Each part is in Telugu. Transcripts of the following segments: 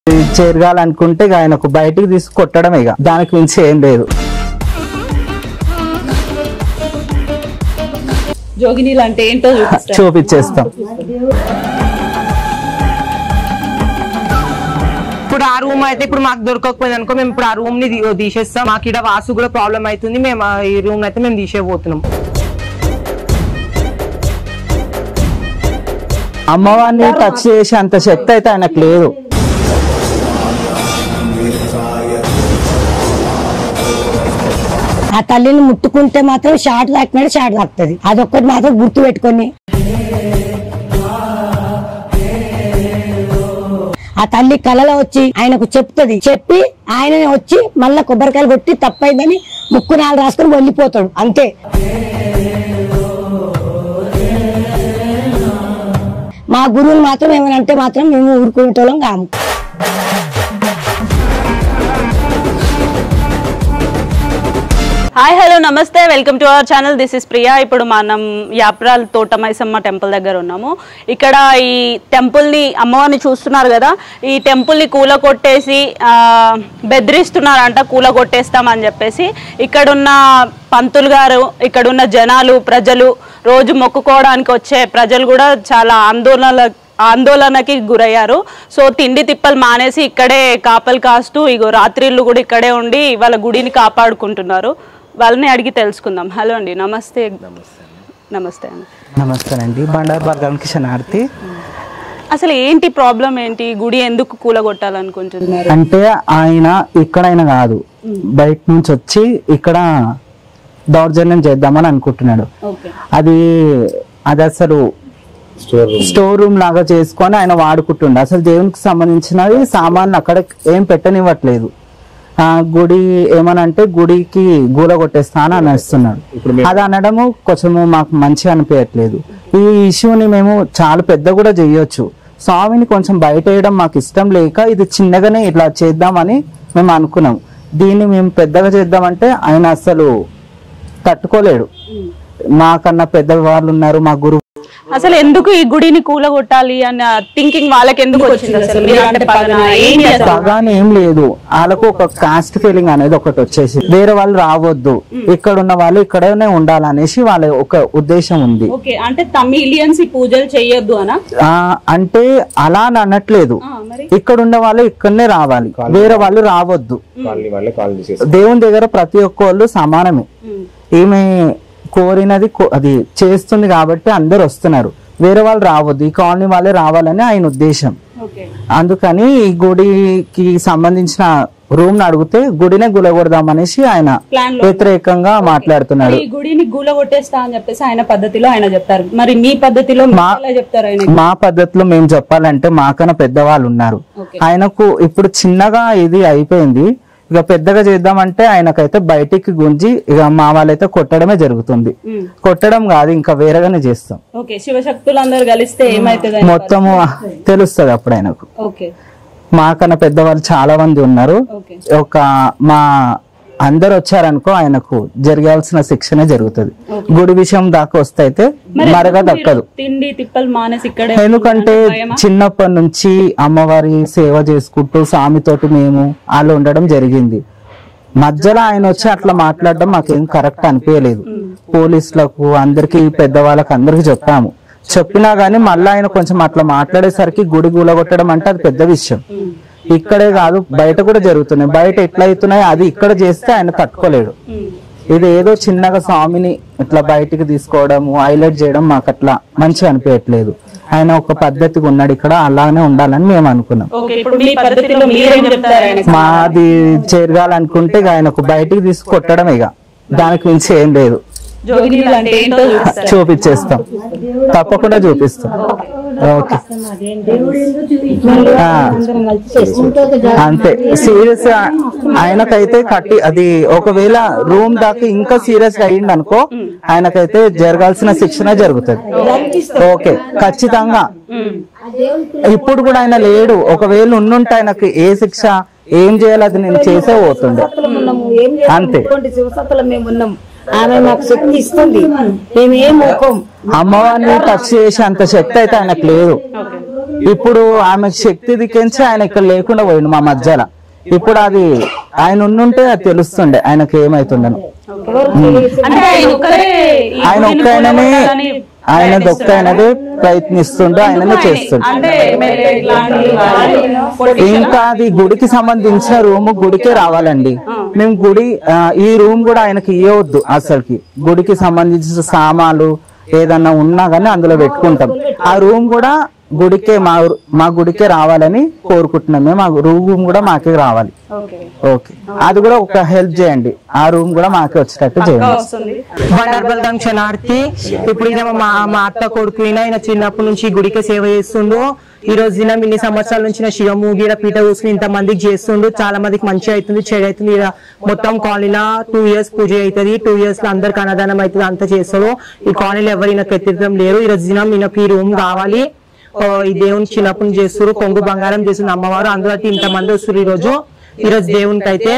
చేరగాలనుకుంటే ఇక ఆయనకు బయటికి తీసి కొట్టడం ఇక దానికి మించి ఏం లేదు జోగినీలు అంటే ఏంటో చూపిస్తారు చూపించేస్తాం ఇప్పుడు ఆ రూమ్ అయితే ఇప్పుడు మాకు దొరకకపోయింది అనుకో మేము ఇప్పుడు ఆ రూమ్ ని తీ- తీసేస్తాం మాకు ఇక్కడ వాసు కూడా ప్రాబ్లం అవుతుంది మేము ఆ ఈ రూమ్ అయితే మేము తీసేయబోతున్నాం అమ్మవారిని టచ్ చేసే అంత శక్తి అయితే ఆయనకు లేదు ఆ తల్లిని ముట్టుకుంటే మాత్రం షార్ట్ తాకినాడు షార్ట్ తాకుతుంది అదొక్కటి మాత్రం గుర్తు పెట్టుకొని ఆ తల్లి కలలో వచ్చి ఆయనకు చెప్తుంది చెప్పి ఆయన వచ్చి మళ్ళా కొబ్బరికాయలు కొట్టి తప్పైందని ముక్కు నాలుగు రాసుకొని వెళ్ళిపోతాడు అంతే మా గురువులు మాత్రం ఏమైనా అంటే మాత్రం మేము ఊరుకునేటోళ్ళం కాము హాయ్ హలో నమస్తే welcome to our channel this is Priya ఇప్పుడు మనం యాప్రాల్ తోటమైసమ్మ టెంపుల్ దగ్గర ఉన్నాము ఇక్కడ ఈ టెంపుల్ని అమ్మవారిని చూస్తున్నారు కదా ఈ టెంపుల్ని కూల కొట్టేసి ఆ, బెదిరిస్తున్నారంట కూల కొట్టేస్తామని చెప్పేసి ఇక్కడున్న పంతులు గారు ఇక్కడున్న జనాలు ప్రజలు రోజు మొక్కుకోవడానికి వచ్చే ప్రజలు కూడా చాలా ఆందోళన ఆందోళనకి గురయ్యారు సో తిండి తిప్పలు మానేసి ఇక్కడే కాపలు కాస్తూ ఇగో రాత్రిళ్ళు కూడా ఇక్కడే ఉండి వాళ్ళ గుడిని కాపాడుకుంటున్నారు వాళ్ళని అడిగి తెలుసుకుందాం హలో అండి నమస్తే నమస్తే అండి నమస్తే అండి బండారు బర్గం కిషన్ ఆర్తి అసలు ఏంటి ప్రాబ్లం ఏంటి గుడి ఎందుకు కూలగొట్టాలనుకుంటున్నారు అంటే ఆయన ఇక్కడైనా కాదు బయట నుంచి వచ్చి ఇక్కడ దౌర్జన్యం చేద్దామని అనుకుంటున్నాడు ఓకే అది అది అసలు స్టోర్ రూమ్ లాగా చేసుకొని ఆయన వాడుకుంటుండే అసలు దేవునికి సంబంధించినవి సామాన్లు అక్కడ ఏం పెట్టనివ్వట్లేదు ఆ గుడి ఏమనంటే గుడికి గూల కొట్టేస్తా అని అనేస్తున్నాడు అది అనడము కొంచెము మాకు మంచిగా అనిపించట్లేదు ఈ ఇష్యూని మేము చాలా పెద్ద కూడా చేయొచ్చు స్వామిని కొంచెం బయట వేయడం మాకు ఇష్టం లేక ఇది చిన్నగానే ఇట్లా చేద్దామని మేము అనుకున్నాం దీన్ని మేము పెద్దగా చేద్దామంటే ఆయన అసలు తట్టుకోలేడు మాకన్నా పెద్ద వాళ్ళు ఉన్నారు మా గురువు అసలు ఎందుకు ఈ గుడిని కూలగొట్టాలి అన్న థింకింగ్ వాళ్ళకి ఎందుకు వచ్చింది అసలు మీరు అంటే పగనా? ఏంటి అసలు బాగానే ఏం లేదు వాళ్ళకు ఒక కాస్ట్ ఫీలింగ్ అనేది ఒకటి వచ్చేసి వేరే వాళ్ళు రావద్దు ఇక్కడ ఉన్న వాళ్ళు ఇక్కడనే ఉండాలనేసి వాళ్ళ ఒక ఉద్దేశం ఉంది ఓకే అంటే తమిలియన్స్ ఈ పూజలు చెయ్యొద్దు అనా ఆ అంటే అలా అని అనట్లేదు ఆ, మరి ఇక్కడ ఉన్న వాళ్ళు ఇక్కడనే రావాలి వేరే వాళ్ళు రావద్దు దేవుని దగ్గర ప్రతి ఒక్క వాళ్ళు సమానమే ఉమ్. ఈమె కోరినది కో- అది చేస్తుంది కాబట్టి అందరు వస్తున్నారు వేరే వాళ్ళు రావద్దు ఈ కాలనీ వాళ్ళే రావాలని ఆయన ఉద్దేశం ఓకే అందుకని ఈ గుడికి సంబంధించిన రూమ్ ని అడిగితే గుడినే గులగొడదాం అనేసి ఆయన ప్లాన్ లో వ్యతిరేకంగా మాట్లాడుతున్నాడు ఈ గుడిని గూల కొట్టేస్తా అని చెప్పేసి ఆయన పద్ధతిలో ఆయన చెప్తారు మరి మీ పద్ధతిలో మీరు మా- ఎలా చెప్తారు ఆయన మా పద్ధతిలో మేము చెప్పాలంటే మాకన్నా పెద్దవాళ్ళు ఉన్నారు ఓకే ఆయనకు ఇప్పుడు చిన్నగా ఇది అయిపోయింది ఇక పెద్దగా చేద్దామంటే ఆయనకైతే బయటికి గుంజి ఇక మా వాళ్ళైతే కొట్టడమే జరుగుతుంది ఉమ్. కొట్టడం కాదు ఇంకా వేరేగానే చేస్తాం ఓకే శివశక్తులు అందరు కలిస్తే ఏమైతుంది మొత్తము తెలుస్తుంది అప్పుడు ఆయనకు ఓకే మాకన్నా పెద్దవాళ్ళు చాలా మంది ఉన్నారు ఓకే ఒక మా అందరు వచ్చారనుకో ఆయనకు జరగాల్సిన శిక్షనే జరుగుతుంది గుడి విషయం దాకా వస్తే అయితే మరగా దక్కదు తిండి తిప్పలు మానేసి ఇక్కడే ఎందుకంటే చిన్నప్పటి నుంచి అమ్మవారి సేవ చేసుకుంటూ స్వామితోటి మేము వాళ్ళు ఉండడం జరిగింది మధ్యలో ఆయన వచ్చి అట్లా మాట్లాడడం మాకేం కరెక్ట్ అనిపించలేదు పోలీసులకు అందరికి పెద్దవాళ్ళకి అందరికి చెప్పాము చెప్పినా గానీ మళ్ళీ ఆయన కొంచెం అట్లా మాట్లాడేసరికి గుడి గులగొట్టడం అంటే అది పెద్ద విషయం ఇక్కడే కాదు బయట కూడా జరుగుతున్నాయి బయట ఎట్లా అవుతున్నాయి అది ఇక్కడ చేస్తే ఆయన తట్టుకోలేడు ఇది ఏదో చిన్నగా స్వామిని ఇట్లా బయటికి తీసుకోవడము హైలైట్ చేయడం మాకు అట్లా మంచిగా అనిపించట్లేదు ఆయన ఒక పద్ధతిగా ఉన్నాడు ఇక్కడ అలానే ఉండాలని మేము అనుకున్నాం ఓకే ఇప్పుడు మీ పద్ధతిలో మీరేం చెప్తారు ఆయన మాది చేరగాలనుకుంటే ఇక ఆయనకు బయటికి తీసి కొట్టడం ఇక దానికి మించి ఏం లేదు జోగినీలు అంటే ఏంటో చూపిస్తారు చూపించేస్తాం తప్పకుండా చూపిస్తాం ఓకే ఆ. అంతే సీరియస్ ఆయనకైతే కట్టి అది ఒకవేళ రూమ్ దాకా ఇంకా సీరియస్ గా అయ్యింది అనుకో ఆయనకైతే జరగాల్సిన శిక్షణ జరుగుతుంది ఓకే ఖచ్చితంగా ఇప్పుడు కూడా ఆయన లేడు ఒకవేళ ఉండుంటే ఆయనకు ఏ శిక్ష ఏం చేయాలి అది నేను చేసే పోతుండే ఉన్నాము ఏం చేస్తాం? అంతే. ఇటువంటి శివసత్తులం మేము ఉన్నాం ఆమె మాకు శక్తి ఇస్తుంది మేము ఏం మొక్కం అమ్మవారిని టచ్ చేసే అంత శక్తి అయితే ఆయనకు లేదు ఇప్పుడు ఆమె శక్తి దిక్కించి ఆయన ఇక్కడ లేకుండా పోయిండు మా మధ్యలో ఇప్పుడు అది ఆయన ఉండుంటే అది తెలుస్తుండే ఆయనకి ఏమైతుండను అంటే ఆయన ఒక్కరే ఈ ఆయన గుడిని ఒక్కయననే కూలగొట్టాలని ఆయన ఒక్కయనదే ప్రయత్నిస్తుండే ఆయననే చేస్తుండే అంటే ఎమ్మెల్యే ఇట్లాంటి వాళ్ళు ఇంకా అది గుడికి సంబంధించిన రూమ్ గుడికే రావాలండి మేము గుడి ఆ, ఈ రూమ్ కూడా ఆయనకి ఇవ్వవద్దు అసలుకి గుడికి సంబంధించిన సామాన్లు ఏదన్నా ఉన్నా గానీ అందులో పెట్టుకుంటాం ఆ రూమ్ కూడా గుడికే మా మా గుడికే రావాలని కోరుకుంటున్నాం మేము ఆ రూమ్ కూడా మాకే రావాలి ఓకే ఓకే అది కూడా ఒక హెల్ప్ చేయండి ఆ రూమ్ కూడా మాకే వచ్చేటట్టు చేయండి వస్తుంది బండార్ బలదాం క్షణార్థి ఇప్పుడు ఈయన మా మా అత్త కొడుకు ఈయన ఈయన చిన్నప్పటి నుంచి ఈ గుడికి సేవ చేస్తుండు ఈ రోజు ఈయన ఇన్ని సంవత్సరాల నుంచి నా శివము గీడ పీట కూసుకుని ఇంత మందికి చేస్తుండు చాలా మందికి మంచి అవుతుంది చెడు అవుతుంది ఈడ మొత్తం కాలనీలో టూ ఇయర్స్ పూజ అవుతుంది టూ ఇయర్స్ లో అందరికి అన్నదానం అవుతుంది అంత చేస్తాడు ఈ కాలనీలో ఎవరు ఈయనకు ఎత్తిద్దం లేరు ఈ రోజు దినం ఈయనకి ఈ రూమ్ కావాలి ఓ, ఈ దేవుని చిన్నప్పటి నుంచి చేస్తారు కొంగు బంగారం చేస్తుంది అమ్మవారు అందులో అయితే ఇంత మంది వస్తారు ఈ రోజు ఈ రోజు దేవునికి అయితే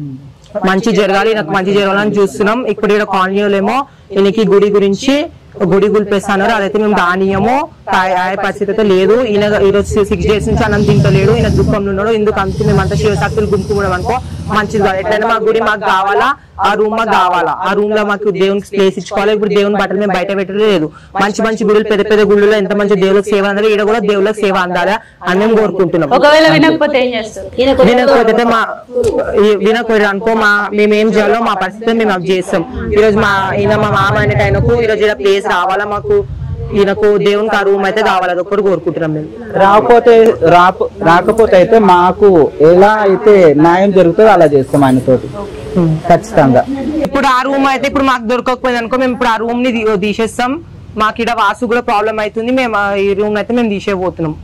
మంచి జరగాలి నాకు మంచి జరగాలని చూస్తున్నాం ఇప్పుడు ఇక్కడ కాలనీలేమో ఈయనకి గుడి గురించి గుడి గుల్పేస్తున్నారు అదైతే మేము దానియము ఆయా పరిస్థితి అయితే లేదు ఈయన ఈ రోజు సిక్స్ డేస్ నుంచి అన్నం తింటలేడు ఈయన దుఃఖంలో ఉన్నాడు ఎందుకు అంతే మేము అంతా శివశక్తులు గుంపుకున్నాం అనుకో మంచిది కాదు ఎట్లయినా మా గుడి మాకు కావాలా ఆ రూమ్ మాకు కావాలా ఆ రూమ్ లో మాకు దేవునికి ప్లేస్ ఇచ్చుకోవాలి ఇప్పుడు దేవుని బట్టలు మేము బయట పెట్టలేదు మంచి మంచి గుడులు పెద్ద పెద్ద గుళ్ళలో ఎంత మంచి దేవులకు సేవ అందాలి ఇక్కడ కూడా దేవులకు సేవ అందాలి అని మేము కోరుకుంటున్నాం ఒకవేళ వినకపోతే ఏం చేస్తారు వినకపోతే మా ఈ- వినకపోతే అనుకో మా మేము ఏం చేయాలో మా పరిస్థితి మేము అవి చేస్తాం ఈ రోజు మా ఈయన మా మామ అనేట ఆయనకు ఈ రోజు ఇక్కడ ప్లేస్ రావాలా మాకు ఈయనకు దేవునికి ఆ రూమ్ అయితే కావాలి అది ఒక్కటి కోరుకుంటున్నాం మేము రాకపోతే రాప- రాకపోతే అయితే మాకు ఎలా అయితే న్యాయం జరుగుతుందో అలా చేస్తాం ఆయనతోటి ఖచ్చితంగా ఇప్పుడు ఆ రూమ్ అయితే ఇప్పుడు మాకు దొరకకపోయింది అనుకో మేము ఇప్పుడు ఆ రూమ్ ని తీ- తీసేస్తాం మాకు ఇక్కడ వాసు కూడా ప్రాబ్లం అవుతుంది మేము ఆ ఈ రూమ్ అయితే మేము తీసేయబోతున్నాం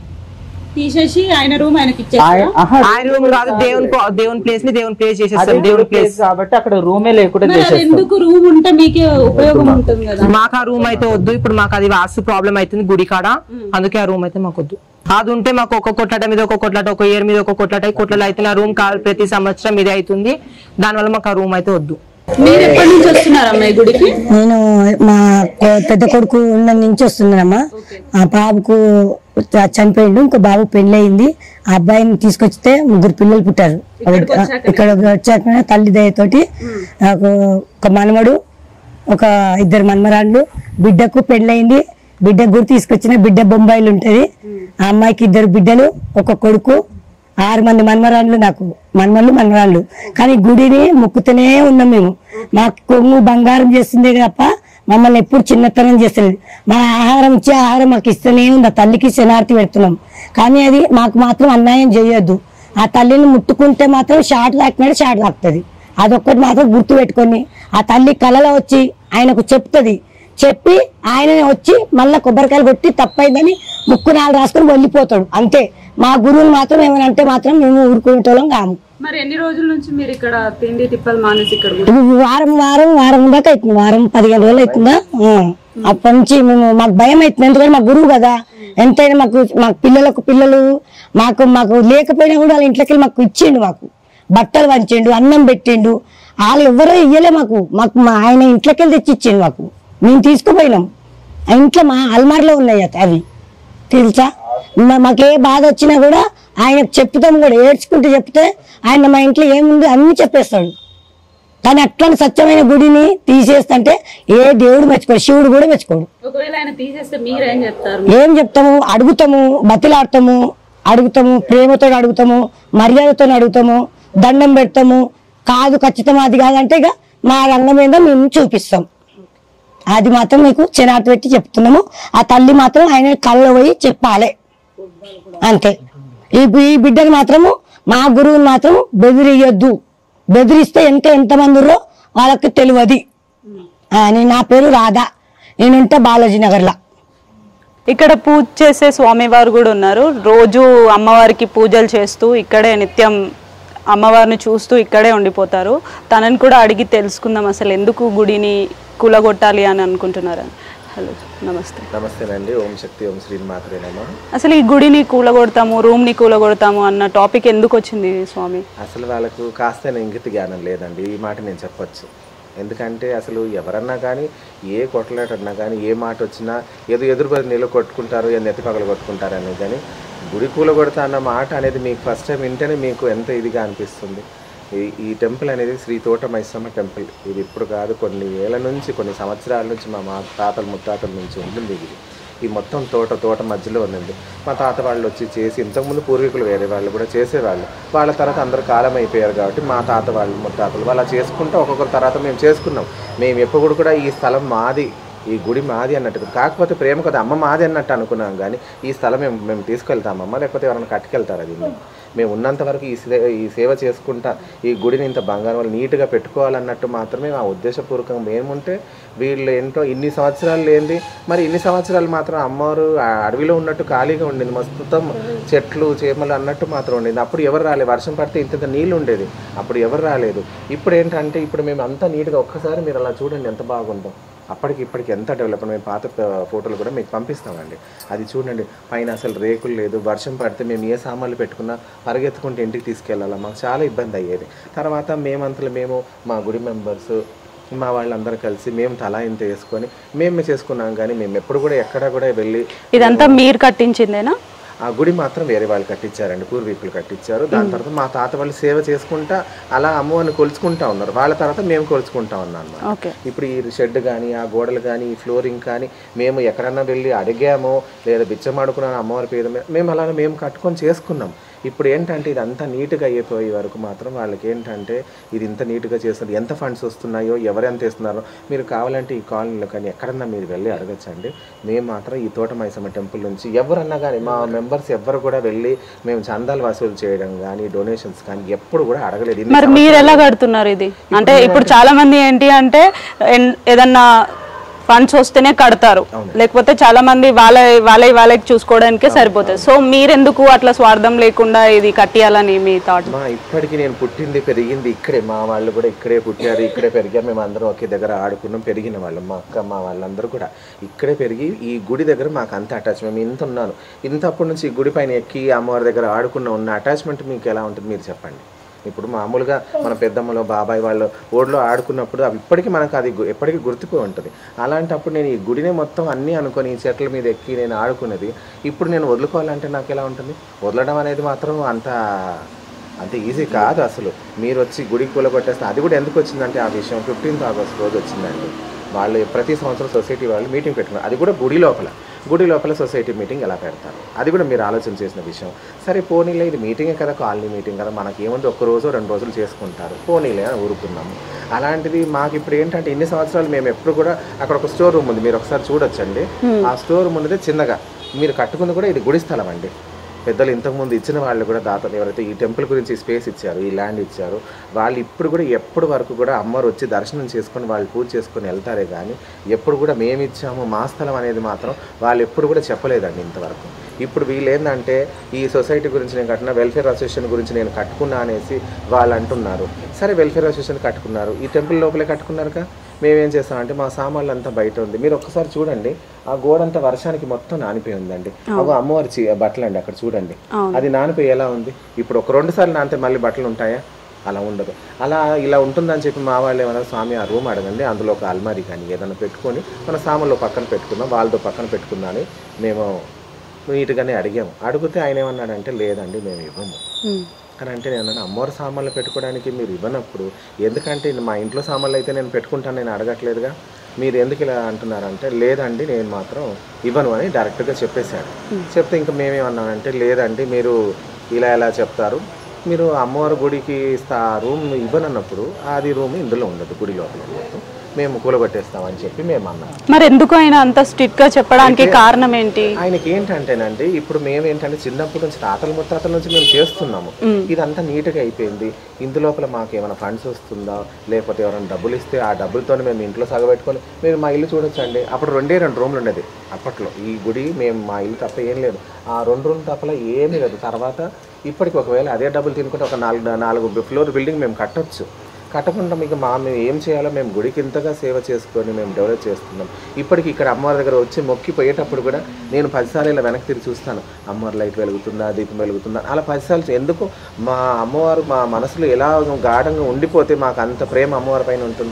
తీసేసి ఆయన రూమ్ ఆయనకి ఆయ- ఆహా, ఆ రూమ్ కాదు దేవుని పో- దేవుని ప్లేస్ ని దేవుని ప్లేస్ అదే చేసేస్తాం దేవుని ప్లేస్ కాబట్టి అక్కడ రూమే లేకుండా మరి అది చేసేస్తాం ఎందుకు రూమ్ ఉంటే మీకే ఉపయోగం ఉంటుంది కదా మాకు ఆ రూమ్ అయితే వద్దు ఇప్పుడు మాకు అది వాస్తు ప్రాబ్లం అవుతుంది గుడి కాడ అందుకే ఆ రూమ్ అయితే మాకు వద్దు అది ఉంటే మాకు ఒక కొట్లాట మీద ఒక కొట్లాట ఒక ఇయర్ మీద ఒక కొట్లాట ఈ కొట్లాట అయితే ఆ రూమ్ కావాలి ప్రతి సంవత్సరం ఇదే అవుతుంది దానివల్ల మాకు ఆ రూమ్ అయితే వద్దు మీరు ఎప్పటి నుంచి వస్తున్నారమ్మా ఈ గుడికి నేను మా కొ- పెద్ద కొడుకు ఉన్న నుంచి వస్తున్నానమ్మా ఆ బాబుకు చ- చనిపోయిండు ఇంకో బాబు పెళ్లి అయింది ఆ అబ్బాయిని తీసుకొచ్చితే ముగ్గురు పిల్లలు పుట్టారు ఇక్కడ వచ్చాక తల్లి దయతోటి నాకు ఒక మనవడు ఒక ఇద్దరు మన్మరాళ్ళు బిడ్డకు పెళ్ళయింది బిడ్డ గురి తీసుకొచ్చిన బిడ్డ బొంబాయిలు ఉంటది ఆ అమ్మాయికి ఇద్దరు బిడ్డలు ఒక కొడుకు ఆరు మంది మన్మరాళ్ళు నాకు మన్మళ్ళు మన్మరాళ్ళు కానీ గుడిని మొక్కుతూనే ఉన్నాం మేము మాకు కొమ్ము బంగారం చేస్తుందే తప్ప మమ్మల్ని ఎప్పుడు చిన్నతనం చేస్తలేదు మా ఆహారం ఇచ్చే ఆహారం మాకు ఇస్తూనే ఉంది ఆ తల్లికి శనార్థి పెడుతున్నాం కానీ అది మాకు మాత్రం అన్యాయం చేయొద్దు ఆ తల్లిని ముట్టుకుంటే మాత్రం షాట్ తాకినాడు షాట్ తాకుతుంది అదొక్కటి మాత్రం గుర్తు పెట్టుకొని ఆ తల్లి కలలో వచ్చి ఆయనకు చెప్తుంది చెప్పి ఆయననే వచ్చి మళ్ళీ కొబ్బరికాయలు కొట్టి తప్పైందని ముక్కు నాలుగు రాసుకొని వెళ్ళిపోతాడు అంతే మా గురువుని మాత్రం ఏమైనా అంటే మాత్రం మేము ఊరుకునేటోళ్ళం కాము మరి ఎన్ని రోజుల నుంచి మీరు ఇక్కడ తిండి తిప్పలు మానేసి ఇక్కడ గుడి- ఇది వారం వారం వారం దాకా అవుతుంది వారం పదిహేను రోజులు అవుతుందా ఆ. అప్పటి నుంచి మేము మాకు భయం అవుతుంది ఎందుకంటే మా గురువు కదా ఎంతైనా మాకు మాకు పిల్లలకు పిల్లలు మాకు మాకు లేకపోయినా కూడా వాళ్ళ ఇంట్లోకి వెళ్ళి మాకు ఇచ్చిండు మాకు బట్టలు వంచిండు అన్నం పెట్టిండు వాళ్ళు ఎవరో ఇయ్యలే మాకు మాకు మా ఆయన ఇంట్లోకి వెళ్ళి తెచ్చి ఇచ్చిండు మాకు మేము తీసుకుపోయినాం ఆ ఇంట్లో మా అల్మార్లో ఉన్నాయి అత- అవి తెలుసా మా- మాకు ఏ బాధ వచ్చినా కూడా ఆయనకు చెప్తాం కూడా ఏడ్చుకుంటూ చెప్తే ఆయన మా ఇంట్లో ఏముంది అన్ని చెప్పేస్తాడు కానీ అట్లాంటి స్వచ్ఛమైన గుడిని తీసేస్తంటే ఏ దేవుడు మెచ్చుకోడు శివుడు కూడా మెచ్చుకోడు ఒకవేళ ఆయన తీసేస్తే మీరేం చెప్తారు ఏం చెప్తాము అడుగుతాము బతిలాడతాము అడుగుతాము ప్రేమతో అడుగుతాము మర్యాదతో అడుగుతాము దండం పెడతాము కాదు ఖచ్చితం అది కాదంటే ఇక మా రంగం మీద మేము చూపిస్తాం అది మాత్రం మీకు చినాటి పెట్టి చెప్తున్నాము ఆ తల్లి మాత్రం ఆయన కళ్ళ పోయి చెప్పాలి అంతే ఈ ఈ బిడ్డని మాత్రము మా గురువుని మాత్రం బెదిరియొద్దు బెదిరిస్తే ఎంత ఎంతమంది ఉన్నారో వాళ్ళకి తెలియదు అని నా పేరు రాధా నేనుంటే బాలాజీ నగర్లో ఇక్కడ పూజ చేసే స్వామివారు కూడా ఉన్నారు రోజు అమ్మవారికి పూజలు చేస్తూ ఇక్కడే నిత్యం అమ్మవారిని చూస్తూ ఇక్కడే ఉండిపోతారు తనని కూడా అడిగి తెలుసుకుందాం అసలు ఎందుకు గుడిని కూలగొట్టాలి అని అనుకుంటున్నారు హలో నమస్తే నమస్తేనండి ఓం శక్తి ఓం శ్రీ మాత్రేనమ్మా అసలు ఈ గుడిని కూలగొడతాము రూమ్ని కూలగొడతాము అన్న టాపిక్ ఎందుకు వచ్చింది స్వామి అసలు వాళ్ళకు కాస్త ఇంగిత జ్ఞానం లేదండి ఈ మాట నేను చెప్పొచ్చు ఎందుకంటే అసలు ఎవరన్నా కానీ ఏ కొట్లాటన్నా కానీ ఏ మాట వచ్చినా ఏదో ఎదురుపడి నీళ్ళు కొట్టుకుంటారు ఏ నెత్తి పగలు కొట్టుకుంటారు అనేది కానీ గుడి కూలగొడతా అన్న మాట అనేది మీకు ఫస్ట్ టైం వింటేనే మీకు ఎంత ఇదిగా అనిపిస్తుంది ఈ ఈ టెంపుల్ అనేది శ్రీ తోట మైసమ్మ టెంపుల్ ఇది ఇప్పుడు కాదు కొన్ని ఏళ్ళ నుంచి కొన్ని సంవత్సరాల నుంచి మా మా తాతల ముత్తాతల నుంచి ఉంటుంది ఇది ఈ మొత్తం తోట తోట మధ్యలో ఉంది మా తాత వాళ్ళు వచ్చి చేసి ఇంతకుముందు పూర్వీకులు వేరే వాళ్ళు కూడా చేసేవాళ్ళు వాళ్ళ తర్వాత అందరూ కాలం అయిపోయారు కాబట్టి మా తాత వాళ్ళు ముత్తాతలు వాళ్ళు అలా చేసుకుంటూ ఒక్కొక్కరి తర్వాత మేము చేసుకున్నాం మేము ఎప్పుడు కూడా ఈ స్థలం మాది ఈ గుడి మాది అన్నట్టు కాకపోతే ప్రేమ కదా అమ్మ మాది అన్నట్టు అనుకున్నాం కానీ ఈ స్థలం మేము మేము తీసుకెళ్తామమ్మ లేకపోతే ఎవరైనా కట్టుకెళ్తారు అది మేము మేము ఉన్నంత వరకు ఈ సే ఈ సేవ చేసుకుంటా ఈ గుడిని ఇంత బంగారం వాళ్ళు నీట్గా పెట్టుకోవాలన్నట్టు మాత్రమే మా ఉద్దేశపూర్వకంగా ఏముంటే వీళ్ళు ఏంటో ఇన్ని సంవత్సరాలు లేనిది మరి ఇన్ని సంవత్సరాలు మాత్రం అమ్మవారు ఆ అడవిలో ఉన్నట్టు ఖాళీగా ఉండింది మొత్తం చెట్లు చేమలు అన్నట్టు మాత్రం ఉండింది అప్పుడు ఎవరు రాలేదు వర్షం పడితే ఇంత ఇంత నీళ్ళు ఉండేది అప్పుడు ఎవరు రాలేదు ఇప్పుడు ఏంటంటే ఇప్పుడు మేము అంతా నీట్గా ఒక్కసారి మీరు అలా చూడండి ఎంత బాగుందో అప్పటికి ఇప్పటికి ఎంత డెవలప్ మేము పాత ప- ఫోటోలు కూడా మీకు పంపిస్తామండి అది చూడండి పైన అసలు రేకులు లేదు వర్షం పడితే మేము ఏ సామాన్లు పెట్టుకున్నా పరిగెత్తుకుంటే ఇంటికి తీసుకెళ్ళాలి మాకు చాలా ఇబ్బంది అయ్యేది తర్వాత మేమంతలో మేము మా గుడి మెంబర్స్ మా వాళ్ళందరూ కలిసి మేము తలా ఇంత వేసుకొని మేమే చేసుకున్నాం కానీ మేము ఎప్పుడు కూడా ఎక్కడ కూడా వెళ్ళి ఇదంతా మీరు కట్టించిందేనా ఆ గుడి మాత్రం వేరే వాళ్ళు కట్టించారండి పూర్వీకులు కట్టించారు దాని తర్వాత మా తాత వాళ్ళు సేవ చేసుకుంటా అలా అమ్మవారిని కొలుచుకుంటా ఉన్నారు వాళ్ళ తర్వాత మేము కొలుచుకుంటా ఉన్నాం అన్నమాట ఓకే ఇప్పుడు ఈ షెడ్ కానీ ఆ గోడలు కానీ ఈ ఫ్లోరింగ్ కానీ మేము ఎక్కడన్నా వెళ్ళి అడిగామో లేదా బిచ్చమాడుకున్నాను అమ్మవారి పేరు మీద మేము అలానే మేము కట్టుకొని చేసుకున్నాం ఇప్పుడు ఏంటంటే ఇది అంతా నీట్గా అయిపోయే వరకు మాత్రం వాళ్ళకి ఏంటంటే ఇది ఇంత నీట్గా చేస్తున్నారు ఎంత ఫండ్స్ వస్తున్నాయో ఎవరు ఎంత ఇస్తున్నారో మీరు కావాలంటే ఈ కాలనీలో కానీ ఎక్కడన్నా మీరు వెళ్ళి అడగచ్చండి మేము మాత్రం ఈ తోట మైసమ్మ టెంపుల్ నుంచి ఎవరన్నా కానీ మా మెంబర్స్ ఎవ్వరు కూడా వెళ్ళి మేము చందాలు వసూలు చేయడం కానీ డొనేషన్స్ కానీ ఎప్పుడు కూడా అడగలేదు ఇన్ని మరి మీరు ఎలా కడుతున్నారు ఇది అంటే ఇప్పుడు చాలా మంది ఏంటి అంటే ఎన్- ఏదన్నా ఫండ్స్ వస్తేనే కడతారు లేకపోతే చాలా మంది వాళ్ళ వాళ్ళ వాళ్ళకి చూసుకోవడానికే సరిపోతుంది సో మీరెందుకు అట్లా స్వార్థం లేకుండా ఇది కట్టియాలని మీ థాట్ మా ఇప్పటికి నేను పుట్టింది పెరిగింది ఇక్కడే మా వాళ్ళు కూడా ఇక్కడే పుట్టారు ఇక్కడే పెరిగారు మేము అందరం ఒకే దగ్గర ఆడుకున్నాం పెరిగిన వాళ్ళు మా అక్క మా వాళ్ళందరూ కూడా ఇక్కడే పెరిగి ఈ గుడి దగ్గర మాకు అంత అటాచ్మెంట్ మేము ఇంత ఉన్నాను ఇంత అప్పటి నుంచి ఈ గుడి పైన ఎక్కి అమ్మవారి దగ్గర ఆడుకున్న ఉన్న అటాచ్మెంట్ మీకు ఎలా ఉంటుంది మీరు చెప్పండి ఇప్పుడు మామూలుగా మన పెద్దమ్మలో బాబాయ్ వాళ్ళు ఓడిలో ఆడుకున్నప్పుడు అవి ఇప్పటికీ మనకు అది గు- ఎప్పటికీ గుర్తుపోయి ఉంటుంది అలాంటప్పుడు నేను ఈ గుడిని మొత్తం అన్నీ అనుకొని ఈ చెట్ల మీద ఎక్కి నేను ఆడుకున్నది ఇప్పుడు నేను వదులుకోవాలంటే నాకు ఎలా ఉంటుంది వదలడం అనేది మాత్రం అంత అంత ఈజీ కాదు అసలు మీరు వచ్చి గుడికి కూలగొట్టేస్తే అది కూడా ఎందుకు వచ్చిందంటే ఆ విషయం ఫిఫ్టీన్త్ ఆగస్ట్ రోజు వచ్చిందండి వాళ్ళు ప్రతి సంవత్సరం సొసైటీ వాళ్ళు మీటింగ్ పెట్టుకున్నారు అది కూడా గుడి లోపల గుడి లోపల సొసైటీ మీటింగ్ ఎలా పెడతారు అది కూడా మీరు ఆలోచన చేసిన విషయం సరే పోనీలే ఇది మీటింగే కదా కాలనీ మీటింగ్ కదా మనకి ఏముంది ఒక్క రోజు రెండు రోజులు చేసుకుంటారు పోనీలే అని ఊరుకున్నాము అలాంటిది మాకు ఇప్పుడు ఏంటంటే ఇన్ని సంవత్సరాలు మేము ఎప్పుడు కూడా అక్కడ ఒక స్టోర్ రూమ్ ఉంది మీరు ఒకసారి చూడొచ్చండి ఆ స్టోర్ రూమ్ ఉన్నది చిన్నగా మీరు కట్టుకుంది కూడా ఇది గుడి స్థలం అండి పెద్దలు ఇంతకుముందు ఇచ్చిన వాళ్ళు కూడా దాతలు ఎవరైతే ఈ టెంపుల్ గురించి స్పేస్ ఇచ్చారు ఈ ల్యాండ్ ఇచ్చారు వాళ్ళు ఇప్పుడు కూడా ఎప్పటి వరకు కూడా అమ్మవారు వచ్చి దర్శనం చేసుకొని వాళ్ళు పూజ చేసుకొని వెళ్తారే కానీ ఎప్పుడు కూడా మేము ఇచ్చాము మా స్థలం అనేది మాత్రం వాళ్ళు ఎప్పుడు కూడా చెప్పలేదండి ఇంతవరకు ఇప్పుడు వీళ్ళు ఏంటంటే ఈ సొసైటీ గురించి నేను కట్టిన వెల్ఫేర్ అసోసియేషన్ గురించి నేను కట్టుకున్నా అనేసి వాళ్ళు అంటున్నారు సరే వెల్ఫేర్ అసోసియేషన్ కట్టుకున్నారు ఈ టెంపుల్ లోపలే కట్టుకున్నారుగా మేమేం చేస్తామంటే మా సామాన్లు అంతా బయట ఉంది మీరు ఒక్కసారి చూడండి ఆ గోడంతా వర్షానికి మొత్తం నానిపోయి ఉందండి అగో అమ్మవారి చీ- బట్టలు అండి అక్కడ చూడండి అది నానిపోయి ఎలా ఉంది ఇప్పుడు ఒక రెండు సార్లు నానితే మళ్ళీ బట్టలు ఉంటాయా అలా ఉండదు అలా ఇలా ఉంటుందని చెప్పి మా వాళ్ళు ఏమన్నా స్వామి ఆ రూమ్ అడగండి అందులో ఒక అల్మారీ కానీ ఏదైనా పెట్టుకొని మన సామాన్లు పక్కన పెట్టుకుందాం వాళ్ళతో పక్కన పెట్టుకుందాం అని మేము నీట్గానే అడిగాము అడిగితే ఆయన ఏమన్నాడంటే లేదండి మేము ఇవ్వము అని అంటే నేను అన్నాను, అమ్మవారి సామాన్లు పెట్టుకోవడానికి మీరు ఇవ్వనప్పుడు ఎందుకంటే మా ఇంట్లో సామాన్లు అయితే నేను పెట్టుకుంటాను నేను అడగట్లేదుగా మీరు ఎందుకు ఇలా అంటున్నారంటే లేదండి నేను మాత్రం ఇవ్వను అని డైరెక్ట్గా చెప్పేశాడు చెప్తే ఇంకా మేమేమన్నామంటే లేదండి మీరు ఇలా ఎలా చెప్తారు మీరు అమ్మవారి గుడికి స్థా రూమ్ ఇవ్వనన్నప్పుడు అది రూమ్ ఇందులో ఉండదు గుడి లోపల ఉండదు మేము కూలగొట్టేస్తామని చెప్పి మేము అన్నాం మరి ఎందుకు ఆయన అంత స్ట్రిక్ట్ గా చెప్పడానికి కారణం ఏంటి ఆయనకి ఏంటంటేనండి ఇప్పుడు మేము ఏంటంటే చిన్నప్పటి నుంచి తాతల ముత్తాతల నుంచి మేము చేస్తున్నాము ఇదంతా నీట్గా అయిపోయింది ఇందులోపల మాకు ఏమైనా ఫండ్స్ వస్తుందా లేకపోతే ఎవరైనా డబ్బులు ఇస్తే ఆ డబ్బులతోనే మేము ఇంట్లో సగబెట్టుకొని మీరు మా ఇల్లు చూడొచ్చండి అప్పుడు రెండే రెండు రూమ్లు ఉండేది అప్పట్లో ఈ గుడి మేము మా ఇల్లు తప్ప ఏం లేదు ఆ రెండు రూమ్లు తప్పల ఏమీ లేదు తర్వాత ఇప్పటికి ఒకవేళ అదే డబ్బులు తినుకుంటే ఒక నాలుగు నాలుగు ఫ్లోర్ బిల్డింగ్ మేము కట్టొచ్చు కట్టకుండా మీకు మా మేము ఏం చేయాలో మేము గుడికి ఇంతగా సేవ చేసుకొని మేము డెవలప్ చేస్తున్నాం ఇప్పటికి ఇక్కడ అమ్మవారి దగ్గర వచ్చి మొక్కి పోయేటప్పుడు కూడా నేను పదిసార్లు ఇలా వెనక్కి తిరిగి చూస్తాను అమ్మవారి లైట్ వెలుగుతుందా దీపం వెలుగుతుందా అలా పదిసార్లు ఎందుకు మా అమ్మవారు మా మనసులో ఎలా గాఢంగా ఉండిపోతే మాకు అంత ప్రేమ అమ్మవారి పైన ఉంటుంది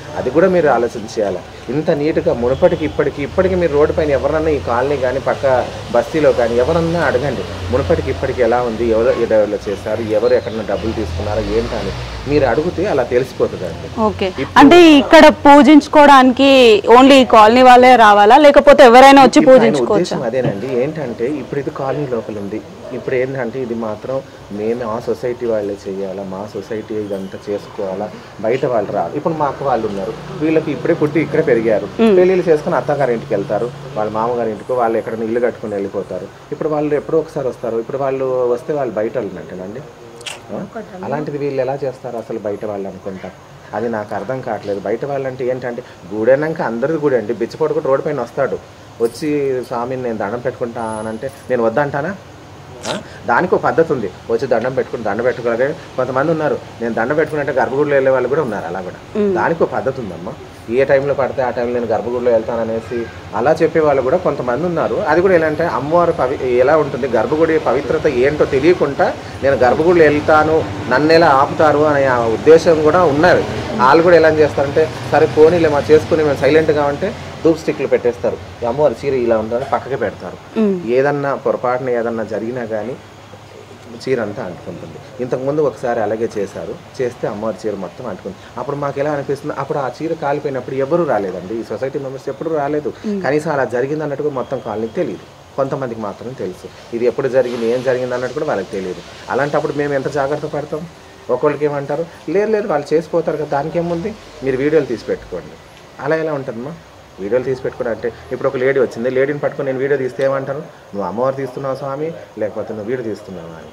అది కూడా మీరు ఆలోచన చేయాలి ఇంత నీట్గా మునుపటికి ఇప్పటికి ఇప్పటికి మీరు రోడ్డు పైన ఎవరన్నా ఈ కాలనీ కానీ పక్క బస్తీలో కానీ ఎవరన్నా అడగండి మునుపటికి ఇప్పటికి ఎలా ఉంది ఎవరు ఏ డెవలప్ చేశారు ఎవరు ఎక్కడన్నా డబ్బులు తీసుకున్నారో ఏంటని మీరు అడిగితే అలా తెలిసిపోతుంది అండి ఓకే అంటే ఇక్కడ పూజించుకోవడానికి ఓన్లీ ఈ కాలనీ వాళ్ళే రావాలా లేకపోతే ఎవరైనా వచ్చి ఇప్పుడు ఆయన పూజించుకోవచ్చా ఉద్దేశం అదేనండి ఏంటంటే ఇప్పుడు ఇది కాలనీ లోపల ఉంది ఇప్పుడు ఏంటంటే ఇది మాత్రం మేము ఆ సొసైటీ వాళ్ళే చేయాలా మా సొసైటీ ఇదంతా చేసుకోవాలా బయట వాళ్ళు రాదు ఇప్పుడు మా అక్క వాళ్ళు ఉన్నారు వీళ్ళకి ఇప్పుడే పుట్టి ఇక్కడే పెరిగారు పెళ్ళిళ్ళు చేసుకుని అత్తగారి ఇంటికి వెళ్తారు వాళ్ళ మామగారి ఇంటికి వాళ్ళు ఎక్కడైనా ఇల్లు కట్టుకుని వెళ్ళిపోతారు ఇప్పుడు వాళ్ళు ఎప్పుడో ఒకసారి వస్తారు ఇప్పుడు వాళ్ళు వస్తే వాళ్ళు బయట వెళ్ళినట్టేనండి ఆ? అలాంటిది వీళ్ళు ఎలా చేస్తారు అసలు బయట వాళ్ళు అనుకుంటా అది నాకు అర్థం కావట్లేదు బయట వాళ్ళంటే ఏంటంటే గుడైనాక అందరిది గుడి అండి బిచ్చపోటు కూడా రోడ్డు పైన వస్తాడు వచ్చి స్వామిని నేను దండం పెట్టుకుంటానంటే నేను వద్దంటానా ఆ? దానికి ఒక పద్ధతి ఉంది వచ్చి దండం పెట్టుకుని దండం పెట్టుకోవాలి కొంతమంది ఉన్నారు నేను దండం పెట్టుకున్నట్టే గర్భగుడిలో వెళ్ళే వాళ్ళు కూడా ఉన్నారు అలా కూడా దానికి ఒక పద్ధతి ఉందమ్మా ఏ టైంలో పడితే ఆ టైంలో నేను గర్భగుడిలో వెళ్తాననేసి అలా చెప్పే వాళ్ళు కూడా కొంతమంది ఉన్నారు అది కూడా ఎలా అంటే అమ్మవారు పవి ఎలా ఉంటుంది గర్భగుడి పవిత్రత ఏంటో తెలియకుండా నేను గర్భగుడిలో వెళ్తాను నన్ను ఎలా ఆపుతారు అనే ఆ ఉద్దేశం కూడా ఉన్నారు వాళ్ళు కూడా ఎలా చేస్తారంటే సరే పోనీలే మా చేసుకుని మేము సైలెంట్గా ఉంటే ధూప్ స్టిక్లు పెట్టేస్తారు ఈ అమ్మవారి చీర ఇలా ఉందని పక్కకి పెడతారు ఏదన్నా పొరపాటున ఏదన్నా జరిగినా కానీ చీర అంతా అంటుకుంటుంది ఇంతకుముందు ఒకసారి అలాగే చేశారు చేస్తే అమ్మవారి చీర మొత్తం అంటుకుంది అప్పుడు మాకు ఎలా అనిపిస్తుంది అప్పుడు ఆ చీర కాలిపోయినప్పుడు ఎవరు రాలేదండి ఈ సొసైటీ మెంబర్స్ ఎప్పుడు రాలేదు కనీసం అలా జరిగింది అన్నట్టుగా మొత్తం కాలనీకి తెలియదు కొంతమందికి మాత్రం తెలుసు ఇది ఎప్పుడు జరిగింది ఏం జరిగింది అన్నట్టు కూడా వాళ్ళకి తెలియదు అలాంటప్పుడు మేము ఎంత జాగ్రత్త పడతాం ఒకళ్ళకి ఏమంటారు లేదు లేదు వాళ్ళు చేసిపోతారు కదా దానికి ఏముంది మీరు వీడియోలు తీసి పెట్టుకోండి అలా ఎలా ఉంటుందమ్మా వీడియోలు తీసి పెట్టుకోవడం అంటే ఇప్పుడు ఒక లేడీ వచ్చింది లేడీని పట్టుకొని నేను వీడియో తీస్తే ఏమంటారు నువ్వు అమ్మవారు తీస్తున్నావు స్వామి లేకపోతే నువ్వు వీడియో తీస్తున్నావు అని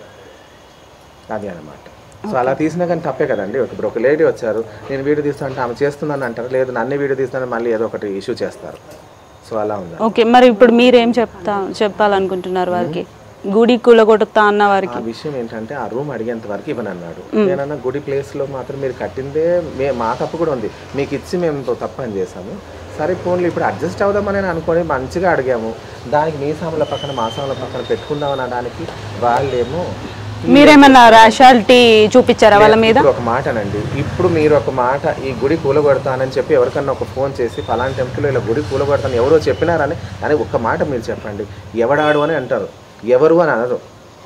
అది అనమాట సో అలా తీసినా కానీ తప్పే కదండి ఇప్పుడు ఒక లేడీ వచ్చారు నేను వీడియో తీస్తాను అంటే ఆమె చేస్తున్నాను అంటారు లేదు నన్నే వీడియో తీస్తాను మళ్ళీ ఏదో ఒకటి ఇష్యూ చేస్తారు సో అలా ఉంది ఓకే మరి ఇప్పుడు మీరేం చెప్తా చెప్పాలనుకుంటున్నారు వారికి గుడి కూలగొడతా అన్న వారికి ఆ విషయం ఏంటంటే ఆ రూమ్ అడిగేంత వరకు ఇవ్వనన్నాడు నేనన్నా గుడి ప్లేస్లో మాత్రం మీరు కట్టిందే మే మా తప్పు కూడా ఉంది మీకు ఇచ్చి మేము తప్పు అని చేసాము సరే ఫోన్లు ఇప్పుడు అడ్జస్ట్ అవుదామని అనుకొని మంచిగా అడిగాము దానికి మీ సాముల పక్కన మా సాముల పక్కన పెట్టుకుందాం అనడానికి వాళ్ళేమో మీరేమన్నా ర్యాషాలిటీ చూపించారా వాళ్ళ మీద ఇప్పుడు ఒక మాటనండి ఇప్పుడు మీరు ఒక మాట ఈ గుడి కూలగొడతానని చెప్పి ఎవరికన్నా ఒక ఫోన్ చేసి ఫలానా టెంపుల్లో ఇలా గుడి కూలగొడతాను ఎవరో చెప్పినారని అని ఒక్క మాట మీరు చెప్పండి ఎవడాడు అని అంటారు ఎవరు అని అనరు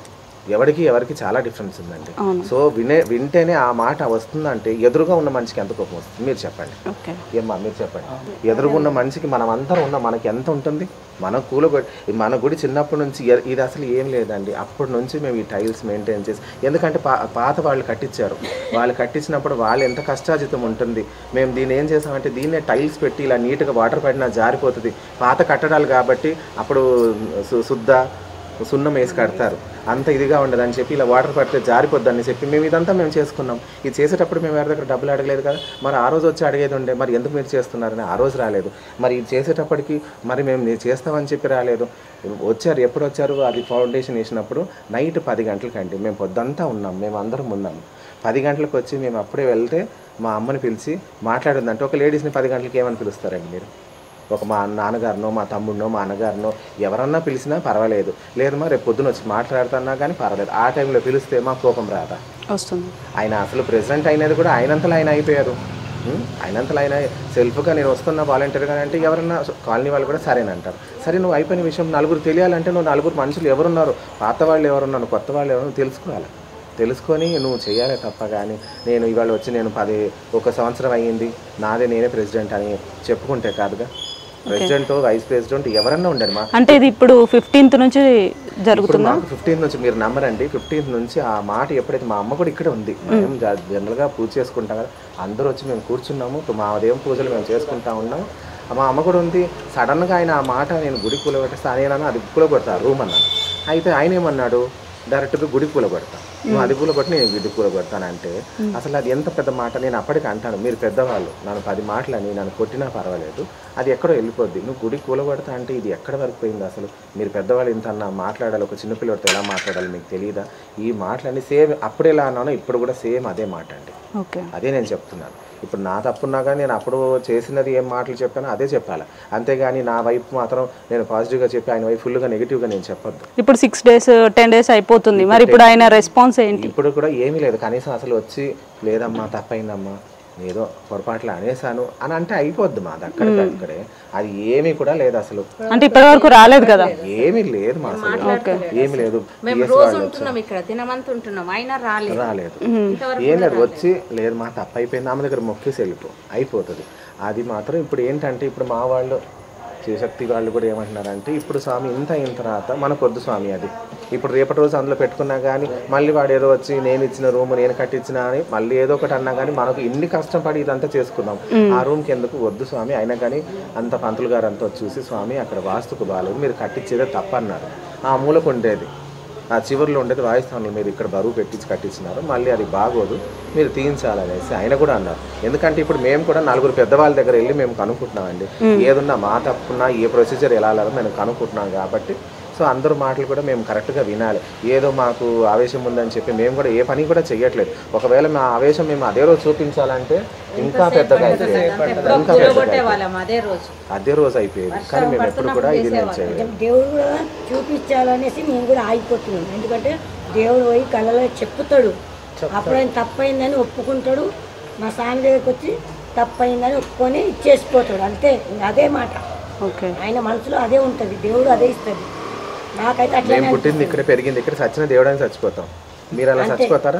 ఎవరికి ఎవరికి చాలా డిఫరెన్స్ ఉందండి సో వినే వింటేనే ఆ మాట వస్తుందంటే ఎదురుగా ఉన్న మనిషికి ఎంత కోపం వస్తుంది మీరు చెప్పండి ఓకే ఏమ్మా మీరు చెప్పండి ఎదురుగా ఉన్న మనిషికి మనం అందరం ఉన్న మనకి ఎంత ఉంటుంది మన కూల మన గుడి చిన్నప్పటి నుంచి ఎ- ఇది అసలు ఏం లేదండి అప్పటి నుంచి మేము ఈ టైల్స్ మెయింటైన్ చేసి ఎందుకంటే పా పాత వాళ్ళు కట్టించారు వాళ్ళు కట్టించినప్పుడు వాళ్ళు ఎంత కష్టాజితం ఉంటుంది మేము దీన్ని ఏం చేసామంటే దీన్నే టైల్స్ పెట్టి ఇలా నీట్గా వాటర్ పడినా జారిపోతుంది పాత కట్టడాలు కాబట్టి అప్పుడు సు- శుద్ధ సున్నం వేసి కడతారు అంత ఇదిగా ఉండదు అని చెప్పి ఇలా వాటర్ పడితే జారిపోద్దని చెప్పి మేము ఇదంతా మేము చేసుకున్నాం ఇది చేసేటప్పుడు మేము ఎవరి దగ్గర డబ్బులు అడగలేదు కదా మరి ఆ రోజు వచ్చి అడిగేది ఉండే మరి ఎందుకు మీరు చేస్తున్నారని ఆ రోజు రాలేదు మరి ఇది చేసేటప్పటికి మరి మేము నేను చేస్తామని చెప్పి రాలేదు వచ్చారు ఎప్పుడు వచ్చారు అది ఫౌండేషన్ వేసినప్పుడు నైట్ పది గంటలకండి మేము పొద్దంతా ఉన్నాం మేము అందరం ఉన్నాం పది గంటలకు వచ్చి మేము అప్పుడే వెళ్తే మా అమ్మని పిలిచి మాట్లాడిందంటే ఒక లేడీస్ని పది గంటలకి ఏమని పిలుస్తారండి మీరు ఒక మా నాన్నగారినో మా తమ్ముడినో మా అన్నగారినో ఎవరన్నా పిలిచినా పర్వాలేదు లేదు మా రేపు పొద్దున వచ్చి మాట్లాడుతున్నా కానీ పర్వాలేదు ఆ టైంలో పిలిస్తే మా కోపం రాదా వస్తుంది ఆయన అసలు ప్రెసిడెంట్ అయినది కూడా ఆయనంతలో ఆయన అయిపోయారు ఉం? ఆయనంతలో ఆయన సెల్ఫ్గా నేను వస్తున్నా వాలంటీర్గా అంటే ఎవరన్నా కాలనీ వాళ్ళు కూడా సరేనంటారు సరే నువ్వు అయిపోయిన విషయం నలుగురు తెలియాలంటే నువ్వు నలుగురు మనుషులు ఎవరున్నారు పాత వాళ్ళు ఎవరున్నారు కొత్త వాళ్ళు ఎవరు తెలుసుకోవాలి తెలుసుకొని నువ్వు చేయాలి తప్ప కానీ నేను ఇవాళ వచ్చి నేను పది ఒక సంవత్సరం అయ్యింది నాదే నేనే ప్రెసిడెంట్ అని చెప్పుకుంటే కాదుగా ప్రెసిడెంట్ వైస్ ప్రెసిడెంట్ ఎవరన్నా ఉండండి మా అంటే ఇది ఇప్పుడు ఫిఫ్టీన్త్ నుంచి ఇప్పుడు జరుగుతుందా మాకు ఫిఫ్టీన్త్ నుంచి మీరు నమ్మరండి ఫిఫ్టీన్త్ నుంచి ఆ మాట ఎప్పుడైతే మా అమ్మ కూడా ఇక్కడ ఉంది మేము జ- జనరల్గా పూజ చేసుకుంటాం కదా అందరూ వచ్చి మేము కూర్చున్నాము ఇప్పుడు మా ఉదయం పూజలు మేము చేసుకుంటా ఉన్నాం మా అమ్మ కూడా ఉంది సడన్గా ఆయన ఆ మాట నేను గుడి కూల పెట్టేస్తా ఆయన అది కూల కొడతా రూమ్ అన్నాను అయితే ఆయన ఏమన్నాడు డైరెక్ట్గా గుడి కూల కొడతా నువ్వు అది కూల కొట్టి నేను గుడి కూల కొడతానంటే అసలు అది ఎంత పెద్ద మాట నేను అప్పటికి అంటాను మీరు పెద్దవాళ్ళు నన్ను పది మాటలని నన్ను కొట్టినా పర్వాలేదు అది ఎక్కడో వెళ్ళిపోద్ది నువ్వు గుడి కూలగొడతా అంటే ఇది ఎక్కడ వరకు పోయింది అసలు మీరు పెద్దవాళ్ళు ఇంత అన్న మాట్లాడాలి ఒక చిన్నపిల్లడితో ఎలా మాట్లాడాలి మీకు తెలియదా ఈ మాటలన్నీ సేమ్ అప్పుడు ఎలా అన్నానో ఇప్పుడు కూడా సేమ్ అదే మాట అండి ఓకే అదే నేను చెప్తున్నాను ఇప్పుడు నా తప్పున్నా కానీ నేను అప్పుడు చేసినది ఏం మాటలు చెప్పానో అదే చెప్పాలి అంతేగాని నా వైపు మాత్రం నేను పాజిటివ్గా చెప్పి ఆయన వైపు ఫుల్గా నెగిటివ్గా నేను చెప్పొద్దు ఇప్పుడు సిక్స్ డేస్ టెన్ డేస్ అయిపోతుంది మరి ఇప్పుడు ఆయన రెస్పాన్స్ ఏంటి ఇప్పుడు కూడా ఏమీ లేదు కనీసం అసలు వచ్చి లేదమ్మా తప్పైందమ్మా ఏదో పొరపాట్లు అనేసాను అని అంటే అయిపోద్ది మాది అక్కడికి అక్కడే అది ఏమీ కూడా లేదు అసలు అంటే ఇప్పటి వరకు రాలేదు కదా ఏమీ లేదు మా అసలు ఏమీ లేదు మేము PS రోజు వాళ్ళు ఉంటున్నాం ఇక్కడ దినమంతా ఉంటున్నాం అయినా రాలేదు రాలేదు ఏం లేదు వచ్చి లేదు మా తప్పు అయిపోయింది ఆమె దగ్గర మొక్కేసి వెళ్ళిపో అయిపోతుంది అది మాత్రం ఇప్పుడు ఏంటంటే ఇప్పుడు మా వాళ్ళు శివశక్తి వాళ్ళు కూడా ఏమంటున్నారంటే ఇప్పుడు స్వామి ఇంత అయిన తర్వాత మనకు వద్దు స్వామి అది ఇప్పుడు రేపటి రోజు అందులో పెట్టుకున్నా కానీ మళ్ళీ వాడు ఏదో వచ్చి నేను ఇచ్చిన రూమ్ నేను కట్టించిన అని మళ్ళీ ఏదో ఒకటి అన్నా కానీ మనకు ఇన్ని కష్టపడి ఇదంతా చేసుకున్నాం ఆ రూమ్కి ఎందుకు వద్దు స్వామి అయినా కానీ అంత పంతులు గారు అంతా చూసి స్వామి అక్కడ వాస్తుకు బాగాలేదు మీరు కట్టించేదే తప్పన్నారు ఆ మూలకు ఉండేది ఆ చివరిలో ఉండేది వాయుస్థానంలో మీరు ఇక్కడ బరువు పెట్టించి కట్టించినారు మళ్ళీ అది బాగోదు మీరు తీయించాలనేసి ఆయన కూడా అన్నారు ఎందుకంటే ఇప్పుడు మేము కూడా నలుగురు పెద్దవాళ్ళ దగ్గర వెళ్ళి మేము కనుక్కుంటున్నామండి ఏదున్నా మా తప్పున్నా ఏ ప్రొసీజర్ ఎలా వెళ్ళాలో మేము కనుక్కుంటున్నాం కాబట్టి సో అందరూ మాటలు కూడా మేము కరెక్ట్గా వినాలి ఏదో మాకు ఆవేశం ఉందని చెప్పి మేము కూడా ఏ పని కూడా చెయ్యట్లేదు ఒకవేళ మా ఆవేశం మేము అదే రోజు చూపించాలంటే ఇంకా పెద్దగా అయిపోయేది ఇంకా పెద్దగా కొట్టే అయిపోయేది. వాళ్ళం అదే రోజు అదే రోజు అయిపోయేది కానీ మేము ఎప్పుడు కూడా ఇది నేను చేయలేదు దేవుడు కూడా చూపించాలనేసి మేము కూడా ఆగిపోతున్నాం ఎందుకంటే దేవుడు పోయి కళ్ళలో చెప్పుతాడు అప్పుడు ఆయన తప్పైందని ఒప్పుకుంటాడు మా స్వామి దగ్గరికి వచ్చి తప్పైందని ఒప్పుకొని ఇచ్చేసిపోతాడు అంతే ఇంకా అదే మాట ఓకే ఆయన మనసులో అదే ఉంటుంది దేవుడు అదే ఇస్తుంది నాకైతే అట్లా మేము పుట్టింది ఇక్కడ పెరిగింది ఇక్కడ చచ్చిన దేవుడానికి చచ్చిపోతాం మీరు అలా చచ్చిపోతారా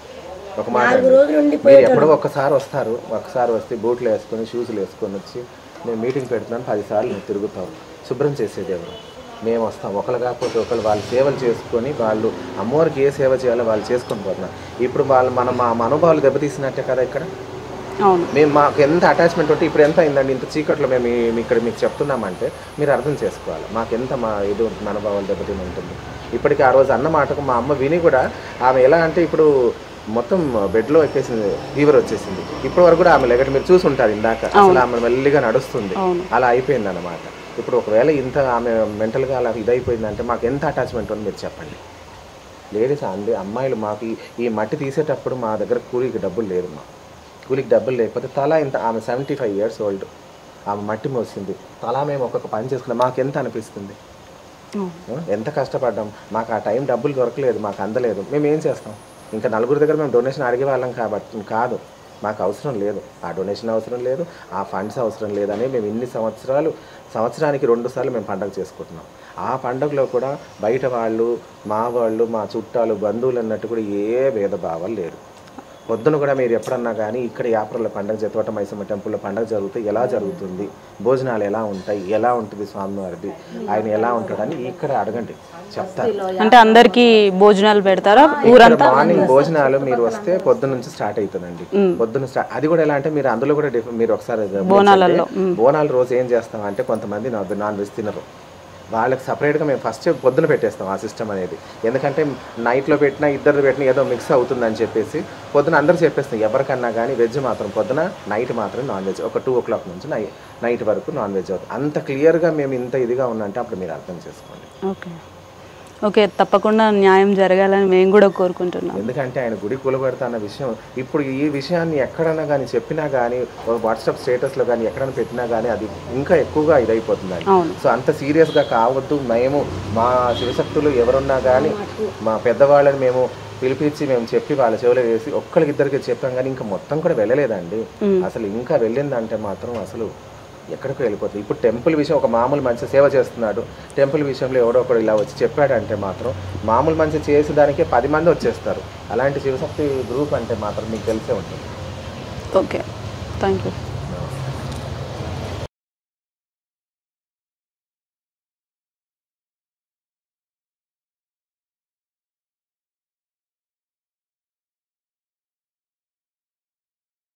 ఒక మాట నాలుగు అండి. రోజులు ఉండి మీరు ఎప్పుడో ఒక్కసారి వస్తారు ఒకసారి వస్తే బూట్లు వేసుకొని షూస్లు వేసుకొని వచ్చి నేను మీటింగ్ పెడుతున్నాను పదిసార్లు నేను తిరుగుతాం శుభ్రం చేసేది ఎవరు మేము వస్తాం ఒకరు కాకపోతే ఒకరు వాళ్ళు సేవలు చేసుకొని వాళ్ళు అమ్మవారికి ఏ సేవ చేయాలో వాళ్ళు చేసుకొని పోతున్నారు ఇప్పుడు వాళ్ళు మన మా మనోభావాలు దెబ్బతీసినట్టే కదా ఇక్కడ అవును మేము మాకు ఎంత అటాచ్మెంట్ ఉంటే ఇప్పుడు ఎంత అయిందండి ఇంత చీకట్లో మేము ఈ- ఇక్కడ మీకు చెప్తున్నామంటే మీరు అర్థం చేసుకోవాలి మాకు ఎంత మా ఇది ఉంటుంది, మనోభావాలు దెబ్బతిని ఉంటుంది ఇప్పటికి ఆ రోజు అన్న మాటకు మా అమ్మ విని కూడా ఆమె ఎలా అంటే ఇప్పుడు మొత్తం బెడ్లో ఎక్కేసింది ఫీవర్ వచ్చేసింది ఇప్పటి వరకు కూడా ఆమె లెగట మీరు చూసి ఉంటారు ఇందాక అసలు ఆమె మెల్లిగా నడుస్తుంది అలా అయిపోయింది అన్నమాట ఇప్పుడు ఒకవేళ ఇంత ఆమె మెంటల్గా అలా ఇదైపోయిందంటే మాకు ఎంత అటాచ్మెంట్ ఉంది మీరు చెప్పండి లేడీస్ అండి అమ్మాయిలు మాకు ఈ- ఈ మట్టి తీసేటప్పుడు మా దగ్గర కూలీకి డబ్బులు లేదు మా కూలికి డబ్బులు లేకపోతే తలా ఇంత ఆమె సెవెంటీ ఫైవ్ ఇయర్స్ ఓల్డ్ ఆమె మట్టి మోసింది తలా మేము ఒక్కొక్క పని చేసుకున్నాం మాకు ఎంత అనిపిస్తుంది ఆ, ఎంత కష్టపడ్డాం మాకు ఆ టైం డబ్బులు దొరకలేదు మాకు అందలేదు మేము ఏం చేస్తాం ఇంకా నలుగురి దగ్గర మేము డొనేషన్ అడిగే వాళ్ళం కాబట్టి కాదు మాకు అవసరం లేదు ఆ డొనేషన్ అవసరం లేదు ఆ ఫండ్స్ అవసరం లేదని మేము ఇన్ని సంవత్సరాలు సంవత్సరానికి రెండు సార్లు మేము పండగ చేసుకుంటున్నాం ఆ పండగలో కూడా బయట వాళ్ళు మా వాళ్ళు మా చుట్టాలు బంధువులు అన్నట్టు కూడా ఏ భేదభావాలు లేరు పొద్దున కూడా మీరు ఎప్పుడన్నా కానీ ఇక్కడ యాప్రల పండగ జతవట మైసమ్మ టెంపుల్లో పండగ జరిగితే ఎలా జరుగుతుంది భోజనాలు ఎలా ఉంటాయి ఎలా ఉంటుంది స్వామివారిది ఆయన ఎలా ఉంటాడని ఇక్కడ అడగండి చెప్తారు అంటే అందరికి భోజనాలు పెడతారా ఇక్కడ ఊరంతా మార్నింగ్ భోజనాలు మీరు వస్తే పొద్దున్న నుంచి స్టార్ట్ అవుతుందండి పొద్దున్న స్టార్ట్ అది కూడా ఎలా అంటే మీరు అందులో కూడా డిఫ- మీరు ఒకసారి గమనించండి. బోనాలలో, బోనాల రోజు ఏం చేస్తాం అంటే కొంతమంది నా- నాన్ వెజ్ తినరు వాళ్ళకి సపరేట్గా మేము ఫస్ట్ పొద్దున పెట్టేస్తాం ఆ సిస్టమ్ అనేది ఎందుకంటే నైట్లో పెట్టినా ఇద్దరు పెట్టినా ఏదో మిక్స్ అవుతుందని చెప్పేసి పొద్దున అందరూ చెప్పేస్తాం ఎవరికన్నా కానీ వెజ్ మాత్రం పొద్దున నైట్ మాత్రం నాన్ వెజ్ ఒక టూ ఓ క్లాక్ నుంచి నై నైట్ వరకు నాన్ వెజ్ అవుతుంది అంత క్లియర్గా మేము ఇంత ఇదిగా ఉన్నంటే అప్పుడు మీరు అర్థం చేసుకోండి ఓకే ఓకే తప్పకుండా న్యాయం జరగాలని మేము కూడా కోరుకుంటున్నాం ఎందుకంటే ఆయన గుడి కూలబెడతా అన్న విషయం ఇప్పుడు ఈ విషయాన్ని ఎక్కడన్నా కానీ చెప్పినా కానీ వాట్సాప్ స్టేటస్లో కానీ ఎక్కడైనా పెట్టినా కానీ అది ఇంకా ఎక్కువగా ఇదైపోతుందండి అవును. సో అంత సీరియస్గా కావద్దు మేము మా శివశక్తులు ఎవరున్నా కానీ మా పెద్దవాళ్ళని మేము పిలిపించి మేము చెప్పి వాళ్ళ చెవులో వేసి ఒక్కరికి ఇద్దరికి చెప్పాం కానీ ఇంకా మొత్తం కూడా వెళ్ళలేదండి అసలు ఇంకా వెళ్ళిందంటే మాత్రం అసలు ఎక్కడికి వెళ్ళిపోతుంది ఇప్పుడు టెంపుల్ విషయం ఒక మామూలు మంచి సేవ చేస్తున్నాడు టెంపుల్ విషయంలో ఎవడో ఒకడు ఇలా వచ్చి చెప్పాడంటే మాత్రం మామూలు మంచి చేసేదానికే పది మంది వచ్చేస్తారు అలాంటి శివశక్తి గ్రూప్ అంటే మాత్రం మీకు తెలిసే ఉంటుంది ఓకే థ్యాంక్ యూ